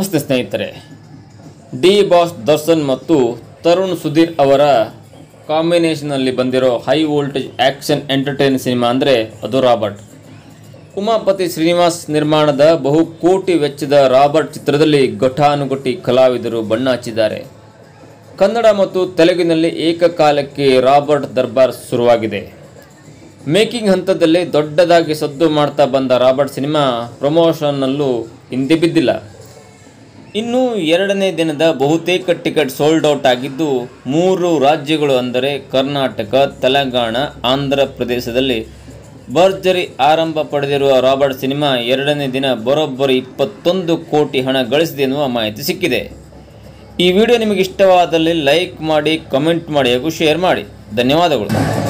ನಮಸ್ತೆ ಸ್ನೇಹಿತರೆ D boss Darshan ಮತ್ತು ತರುಣ್ ಸುಧೀರ್ ಅವರ ಕಾಂಬಿನೇಷನಲ್ಲಿ ಬಂದಿರೋ high voltage action entertain cinema ಅಂದರೆ ಅದು ರಾಬರ್ಟ್ ಉಮಾಪತಿ ಶ್ರೀನಿವಾಸ್ ನಿರ್ಮಾಣದ ಬಹು ಕೋಟಿ ವೆಚ್ಚದ ರಾಬರ್ಟ್ ಚಿತ್ರದಲ್ಲಿ ಘಟಾನುಘಟಿ ಕಲಾವಿದರು ಬಣ್ಣ ಹಚ್ಚಿದ್ದಾರೆ ಕನ್ನಡ ಮತ್ತು ತೆಲುಗಿನಲ್ಲಿ ಏಕಕಾಲಕ್ಕೆ ರಾಬರ್ಟ್ ದರ್ಬಾರ್ ಶುರುವಾಗಿದೆ ಮೇಕಿಂಗ್ ಹಂತದಲ್ಲಿ ದೊಡ್ಡದಾಗಿ ಸದ್ದು ಮಾಡ್ತಾ ಬಂದ ರಾಬರ್ಟ್ ಸಿನಿಮಾ ಪ್ರಮೋಷನ್ನಲ್ಲೂ ಹಿಂದೆ ಬಿದ್ದಿಲ್ಲ ಇನ್ನು ಎರಡನೇ ದಿನದ ಬಹುತೇಕ ಟಿಕೆಟ್ ಸೋಲ್ಡ್ ಔಟ್ ಆಗಿದ್ದು ಮೂರು ರಾಜ್ಯಗಳು ಅಂದರೆ ಕರ್ನಾಟಕ ತೆಲಂಗಾಣ ಆಂಧ್ರ ಪ್ರದೇಶದಲ್ಲಿ ಭರ್ಜರಿ ಆರಂಭ ಪಡೆದಿರುವ ರಾಬರ್ಟ್ ಸಿನಿಮಾ ಎರಡನೇ ದಿನ ಬರೋಬ್ಬರಿ ಇಪ್ಪತ್ತೊಂದು ಕೋಟಿ ಹಣ ಗಳಿಸಿದೆ ಎನ್ನುವ ಮಾಹಿತಿ ಸಿಕ್ಕಿದೆ ಈ ವಿಡಿಯೋ ನಿಮಗೆ ಇಷ್ಟವಾದಲ್ಲಿ ಲೈಕ್ ಮಾಡಿ ಕಮೆಂಟ್ ಮಾಡಿ ಹಾಗೂ ಶೇರ್ ಮಾಡಿ ಧನ್ಯವಾದಗಳು